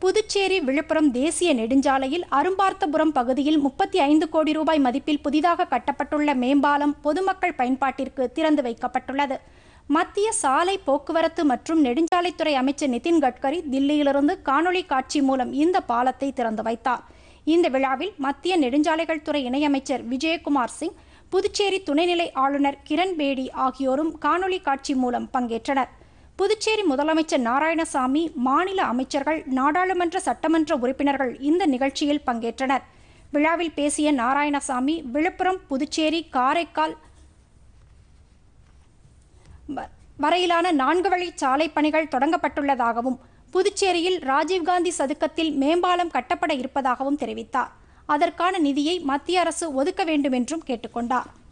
புதுச்சேரி விழுப்புரம் தேசிய நெடுஞ்சாலையில் அரும்பார்த்தபுரம் பகுதியில் முப்பத்தி ஐந்து கோடி ரூபாய் மதிப்பில் புதிதாக கட்டப்பட்டுள்ள மேம்பாலம் பொதுமக்கள் பயன்பாட்டிற்கு திறந்து வைக்கப்பட்டுள்ளது மத்திய சாலை போக்குவரத்து மற்றும் நெடுஞ்சாலைத்துறை அமைச்சர் நிதின் கட்கரி தில்லியிலிருந்து காணொளி காட்சி மூலம் இந்த பாலத்தை திறந்து வைத்தார் இந்த விழாவில் மத்திய நெடுஞ்சாலைகள் துறை இணையமைச்சர் விஜயகுமார் சிங் புதுச்சேரி துணைநிலை ஆளுநர் கிரண் பேடி ஆகியோரும் காணொளி காட்சி மூலம் பங்கேற்றனர் புதுச்சேரி முதலமைச்சர் நாராயணசாமி மாநில அமைச்சர்கள் நாடாளுமன்ற சட்டமன்ற உறுப்பினர்கள் இந்த நிகழ்ச்சியில் பங்கேற்றனர் விழாவில் பேசிய நாராயணசாமி விழுப்புரம் புதுச்சேரி காரைக்கால் வ- வரையிலான நான்கு வழி சாலை பணிகள் தொடங்கப்பட்டுள்ளதாகவும் புதுச்சேரியில் ராஜீவ்காந்தி சதுக்கத்தில் மேம்பாலம் கட்டப்பட இருப்பதாகவும் தெரிவித்தார் அதற்கான நிதியை மத்திய அரசு ஒதுக்க வேண்டும் என்றும் கேட்டுக்கொண்டார்